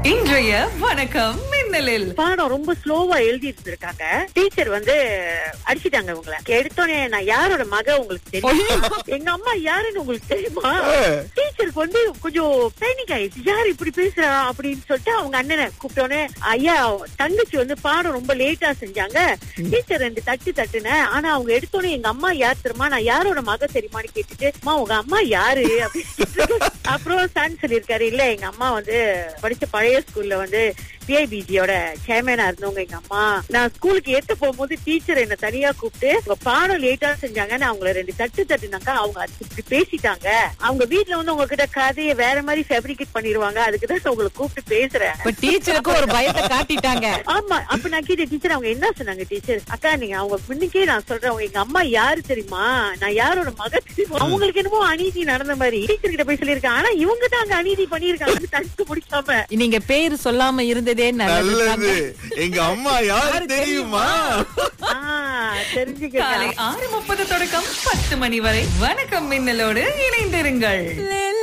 இன்றைய வணக்கம் மின்னலில் பாடம் ரொம்ப ஸ்லோவா எழுதிட்டு இருக்காங்க டீச்சர் வந்து அடிச்சிட்டாங்க உங்களை எடுத்தோடனே நான் யாரோட மக உங்களுக்கு தெரியும் எங்க அம்மா யாருன்னு உங்களுக்கு தெரியுமா டீச்சருக்கு வந்து கொஞ்சம் பேனிக் ஆயிடுச்சு யார் இப்படி பேசுறா அப்படின்னு சொல்லிட்டு அவங்க அண்ணனை கூப்பிட்டோன்னே ஐயா தங்கச்சி வந்து பாடம் ரொம்ப லேட்டா செஞ்சாங்க டீச்சர் ரெண்டு தட்டு தட்டுனேன் ஆனா அவங்க எடுத்தோடனே எங்க அம்மா யார் தெரியுமா நான் யாரோட மக தெரியுமான்னு கேட்டுட்டு அம்மா உங்க அம்மா யாரு அப்படின்னு அப்புறம் சன் சொல்லியிருக்காரு இல்ல எங்க அம்மா வந்து படிச்ச பழைய ஸ்கூல்ல வந்து பிஐபிஜியோட சேர்மேனா இருந்தவங்க எங்க அம்மா நான் ஸ்கூலுக்கு ஏத்த போகும்போது டீச்சர் என்ன தனியா கூப்பிட்டு உங்க பாடம் லேட்டா செஞ்சாங்க நான் அவங்கள ரெண்டு தட்டு தட்டுனாக்கா அவங்க அதுக்கு இப்படி பேசிட்டாங்க அவங்க வீட்ல வந்து உங்ககிட்ட கதையை வேற மாதிரி ஃபேப்ரிகேட் பண்ணிருவாங்க அதுக்கு தான் நான் உங்களை கூப்பிட்டு பேசுறேன் இப்ப டீச்சருக்கு ஒரு பயத்தை காட்டிட்டாங்க ஆமா அப்ப நான் கேட்டேன் டீச்சர் அவங்க என்ன சொன்னாங்க டீச்சர் அக்கா நீங்க அவங்க முன்னுக்கே நான் சொல்றேன் அவங்க எங்க அம்மா யாரு தெரியுமா நான் யாரோட மக தெரியுமா அவங்களுக்கு என்னமோ அநீதி நடந்த மாதிரி டீச்சர் கிட்ட போய் சொல்லியிருக்கேன் ஆனா இவங்க தான் அங்க அநீதி பண்ணிருக்காங்க தடுத்து முடிக்காம நீங்க பேரு சொல்லாம இருந்ததே நல்லது நல்லது எங்க அம்மா யாரு தெரியுமா ஆஹ் தெரிஞ்சுக்கங்க காலை ஆறு முப்பது தொடக்கம் பத்து மணி வரை வணக்கம் மின்னலோடு இணைந்திருங்கள்